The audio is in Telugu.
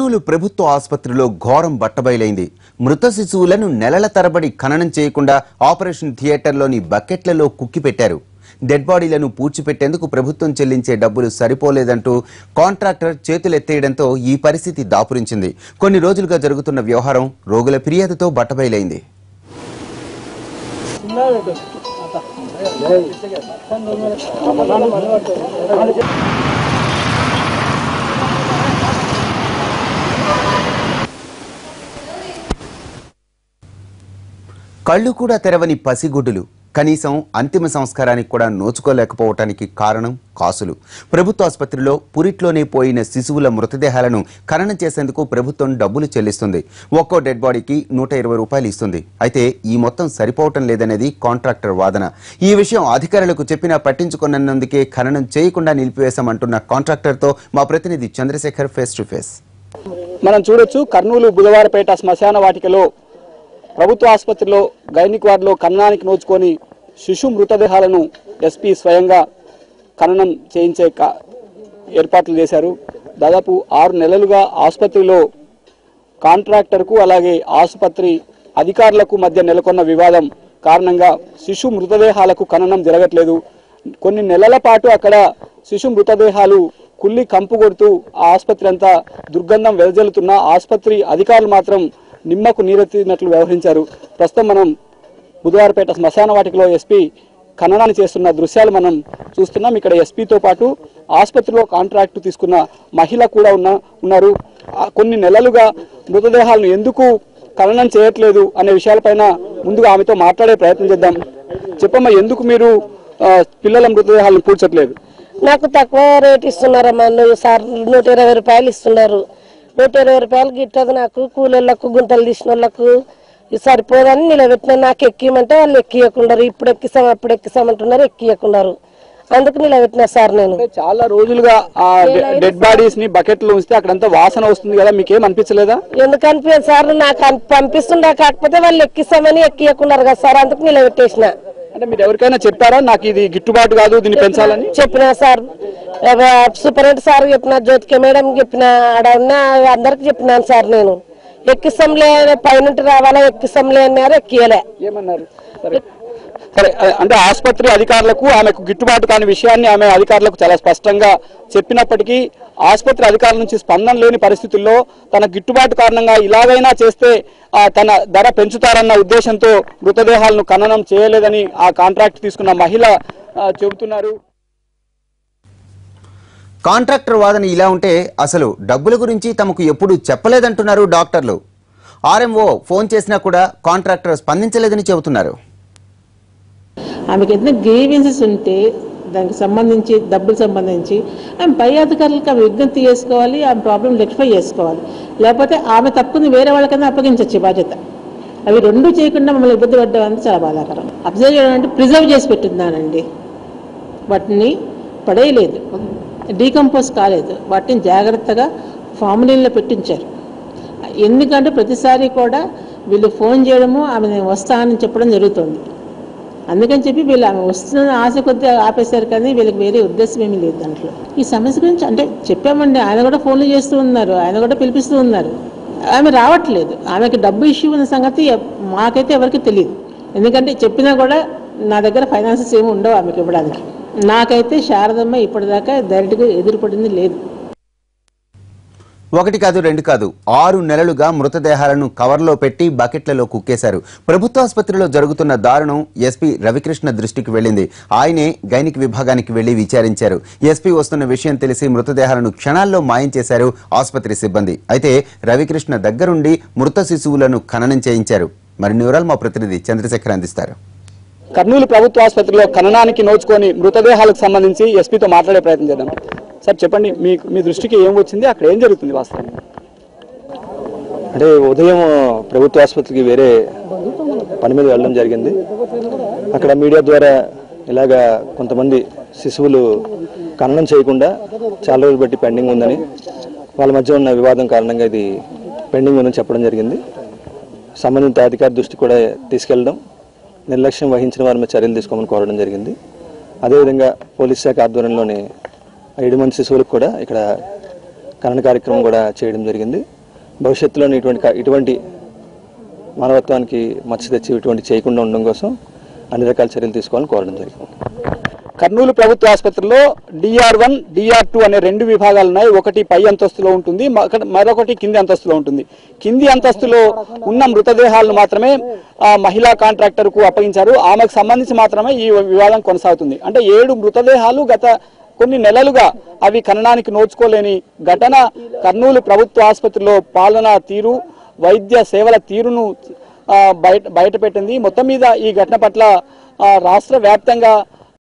కర్నూలు ప్రభుత్వ ఆసుపత్రిలో ఘోరం బట్టబయలైంది మృత శిశువులను నెలల తరబడి ఖననం చేయకుండా ఆపరేషన్ థియేటర్లోని బకెట్లలో కుక్కిపెట్టారు డెడ్ బాడీలను పూడ్చిపెట్టేందుకు ప్రభుత్వం చెల్లించే డబ్బులు సరిపోలేదంటూ కాంట్రాక్టర్ చేతులెత్తేయడంతో ఈ పరిస్థితి దాపురించింది కొన్ని రోజులుగా జరుగుతున్న వ్యవహారం రోగుల ఫిర్యాదుతో బట్టబయలైంది కళ్ళు కూడా తెరవని పసిగుడ్డులు కనీసం అంతిమ సంస్కారానికి కూడా నోచుకోలేకపోవటానికి కారణం కాసులు ప్రభుత్వ ఆసుపత్రిలో పురిట్లోనే పోయిన శిశువుల మృతదేహాలను ఖననం చేసేందుకు ప్రభుత్వం డబ్బులు చెల్లిస్తుంది ఒక్కో డెడ్ బాడీకి నూట ఇరవై రూపాయలు ఇస్తుంది అయితే ఈ మొత్తం సరిపోవటం లేదనేది కాంట్రాక్టర్ వాదన ఈ విషయం అధికారులకు చెప్పినా పట్టించుకున్నందుకే ఖననం చేయకుండా నిలిపివేశామంటున్న కాంట్రాక్టర్తో మా ప్రతినిధి చంద్రశేఖర్ ఫేస్ టు ఫేస్ మనం చూడొచ్చు కర్నూలు బుధవారపేట శ్మశాన వాటికలో ప్రభుత్వ ఆసుపత్రిలో గైనిక్ వార్డులో కన్నానికి నోచుకొని శిశు మృతదేహాలను ఎస్పీ స్వయంగా ఖననం చేయించే కా- ఏర్పాట్లు చేశారు దాదాపు ఆరు నెలలుగా ఆసుపత్రిలో కాంట్రాక్టర్కు అలాగే ఆసుపత్రి అధికారులకు మధ్య నెలకొన్న వివాదం కారణంగా శిశు మృతదేహాలకు ఖననం జరగట్లేదు కొన్ని నెలల పాటు అక్కడ శిశు మృతదేహాలు కుళ్ళి కంపు కొడుతూ ఆ ఆసుపత్రి అంతా దుర్గంధం వెదజల్లుతున్న ఆసుపత్రి అధికారులు మాత్రం నిమ్మకు నీరెత్తినట్లు వ్యవహరించారు ప్రస్తుతం మనం బుధవారపేట శ్మశాన వాటికలో ఎస్పీ ఖననాన్ని చేస్తున్న దృశ్యాలు మనం చూస్తున్నాం ఇక్కడ ఎస్పీతో పాటు ఆసుపత్రిలో కాంట్రాక్ట్ తీసుకున్న మహిళ కూడా ఉన్న ఉన్నారు ఆ కొన్ని నెలలుగా మృతదేహాలను ఎందుకు ఖననం చేయట్లేదు అనే విషయాలపైన ముందుగా ఆమెతో మాట్లాడే ప్రయత్నం చేద్దాం చెప్పమ్మా ఎందుకు మీరు ఆ, పిల్లల మృతదేహాలను పూడ్చట్లేదు నాకు తక్కువ రేట్ ఇస్తున్నారమ్మా నువ్వు సార్ నూట ఇరవై రూపాయలు ఇస్తున్నారు నూట ఇరవై రూపాయలు గిట్టదు నాకు కూలీళ్ళకు గుంతలు తీసిన వాళ్ళకు ఇది సరిపోదని నిలబెట్టిన నాకు ఎక్కియమంటే వాళ్ళు ఎక్కియకుండారు ఇప్పుడు ఎక్కిస్తాం అప్పుడు ఎక్కిస్తామంటున్నారు ఎక్కియకున్నారు అందుకు నిలబెట్టిన సార్ నేను అంటే చాలా రోజులుగా ఆ డెడ్ బాడీస్ ని బకెట్ లో ఉంచితే అక్కడంతా వాసన వస్తుంది కదా మీకేం అనిపించలేదా ఎందుకు అనిపించదు సార్ నాకు అన్- పంపిస్తుండ కాకపోతే వాళ్ళు ఎక్కిస్తామని ఎక్కియకున్నారు కదా సార్ అందుకు నిలబెట్టేసిన అంటే మీరు ఎవరికైనా చెప్పారా నాకు ఇది గిట్టుబాటు కాదు దీన్ని పెంచాలని చెప్పిన సార్ సూపరింటెండెంట్ సార్ చెప్పిన జ్యోతిక మేడం చెప్పిన ఆడ ఉన్న అందరికి చెప్పినాను సార్ నేను ఎక్కిస్తాంలే పైనుంటి రావాలా ఎక్కిస్తాంలే అన్నారు ఎక్కియలే ఏమన్నారు సరే సరే అ- అంటే ఆసుపత్రి అధికారులకు ఆమెకు గిట్టుబాటు కాని విషయాన్ని ఆమె అధికారులకు చాలా స్పష్టంగా చెప్పినప్పటికీ ఆసుపత్రి అధికారుల నుంచి స్పందన లేని పరిస్థితుల్లో తన గిట్టుబాటు కారణంగా ఇలాగైనా చేస్తే ఆ, తన ధర పెంచుతారన్న ఉద్దేశంతో మృతదేహాలను ఖననం చేయలేదని ఆ కాంట్రాక్ట్ తీసుకున్న మహిళ ఆ, చెబుతున్నారు కాంట్రాక్టర్ వాదన ఇలా ఉంటే అసలు డబ్బుల గురించి తమకు ఎప్పుడు చెప్పలేదంటున్నారు డాక్టర్లు ఆర్ఎంఓ ఫోన్ చేసినా కూడా కాంట్రాక్టర్ స్పందించలేదని చెబుతున్నారు ఆమెకి ఏదైనా గ్రీవెన్సెస్ ఉంటే దానికి సంబంధించి డబ్బులు సంబంధించి ఆమె పై అధికారులకు ఆమె విజ్ఞప్తి చేసుకోవాలి ఆమె ప్రాబ్లం రెక్టిఫై చేసుకోవాలి లేకపోతే ఆమె తప్పుని వేరే వాళ్ళకైనా అప్పగించవచ్చు ఈ బాధ్యత అవి రెండు చేయకుండా మమ్మల్ని ఇబ్బంది పడ్డం అనేది చాలా బాధాకరం అబ్జర్వ్ చేయడం అంటే ప్రిజర్వ్ చేసి పెట్టిందానండి వాటిని పడేయలేదు డీకంపోజ్ కాలేదు వాటిని జాగ్రత్తగా ఫార్ములీలో పెట్టించారు ఎందుకంటే ప్రతిసారి కూడా వీళ్ళు ఫోన్ చేయడము ఆమె నేను వస్తానని చెప్పడం జరుగుతుంది అందుకని చెప్పి వీళ్ళు ఆమె వస్తున్న ఆశ కొద్దీ ఆపేశారు కానీ వీళ్ళకి వేరే ఉద్దేశం ఏమీ లేదు దాంట్లో ఈ సమస్య గురించి అంటే చెప్పామండి ఆయన కూడా ఫోన్లు చేస్తూ ఉన్నారు ఆయన కూడా పిలిపిస్తూ ఉన్నారు ఆమె రావట్లేదు ఆమెకి డబ్బు ఇష్యూ ఉన్న సంగతి ఎవ్- మాకైతే ఎవరికి తెలియదు ఎందుకంటే చెప్పినా కూడా నా దగ్గర ఫైనాన్సెస్ ఏమి ఉండవు ఆమెకి ఇవ్వడానికి నాకైతే శారదమ్మ ఇప్పటిదాకా డైరెక్ట్గా ఎదురుపడింది లేదు ఒకటి కాదు రెండు కాదు ఆరు నెలలుగా మృతదేహాలను కవర్లో పెట్టి బకెట్లలో కుక్కేశారు ప్రభుత్వ ఆసుపత్రిలో జరుగుతున్న దారుణం ఎస్పీ రవికృష్ణ దృష్టికి వెళ్ళింది ఆయనే గైనిక్ విభాగానికి వెళ్లి విచారించారు ఎస్పీ వస్తున్న విషయం తెలిసి మృతదేహాలను క్షణాల్లో మాయం చేశారు ఆసుపత్రి సిబ్బంది అయితే రవికృష్ణ దగ్గరుండి మృత శిశువులను ఖననం చేయించారు మరిన్ని వివరాలు మా ప్రతినిధి చంద్రశేఖర్ అందిస్తారు కర్నూలు ప్రభుత్వ ఆసుపత్రిలో ఖననానికి నోచుకొని మృతదేహాలకు సంబంధించి ఎస్పీతో మాట్లాడే ప్రయత్నం చేద్దాం సార్ చెప్పండి మీ మీ దృష్టికి ఏం వచ్చింది అక్కడ ఏం జరుగుతుంది వాస్తవంగా అంటే ఉదయం ప్రభుత్వ ఆసుపత్రికి వేరే పని మీద వెళ్ళడం జరిగింది అక్కడ మీడియా ద్వారా ఇలాగా కొంతమంది శిశువులు ఖననం చేయకుండా చాలా రోజులు బట్టి పెండింగ్ ఉందని వాళ్ళ మధ్య ఉన్న వివాదం కారణంగా ఇది పెండింగ్ ఉందని చెప్పడం జరిగింది సంబంధిత అధికారి దృష్టి కూడా తీసుకెళ్ళడం నిర్లక్ష్యం వహించిన వారి మీద చర్యలు తీసుకోమని కోరడం జరిగింది అదేవిధంగా పోలీస్ శాఖ ఆధ్వర్యంలోని ఏడు మంది శిశువులకు కూడా ఇక్కడ ఖనన కార్యక్రమం కూడా చేయడం జరిగింది భవిష్యత్తులో ఇటువంటి క- ఇటువంటి మానవత్వానికి మచ్చ తెచ్చి ఇటువంటి చేయకుండా ఉండడం కోసం అన్ని రకాల చర్యలు తీసుకోవాలని కోరడం జరిగింది కర్నూలు ప్రభుత్వ ఆసుపత్రిలో డిఆర్ వన్ డిఆర్ టూ అనే రెండు విభాగాలు ఉన్నాయి ఒకటి పై అంతస్తులో ఉంటుంది మరొకటి- మరొకటి కింది అంతస్తులో ఉంటుంది కింది అంతస్తులో ఉన్న మృతదేహాలను మాత్రమే ఆ, మహిళా కాంట్రాక్టర్ కు అప్పగించారు ఆమెకు సంబంధించి మాత్రమే ఈ వివాదం కొనసాగుతుంది అంటే ఏడు మృతదేహాలు గత కొన్ని నెలలుగా అవి ఖననానికి నోచుకోలేని ఘటన కర్నూలు ప్రభుత్వ ఆసుపత్రిలో పాలనా తీరు వైద్య సేవల తీరును ఆ, బయట బయట పెట్టింది మొత్తం మీద ఈ ఘటన పట్ల ఆ, రాష్ట్ర వ్యాప్తంగా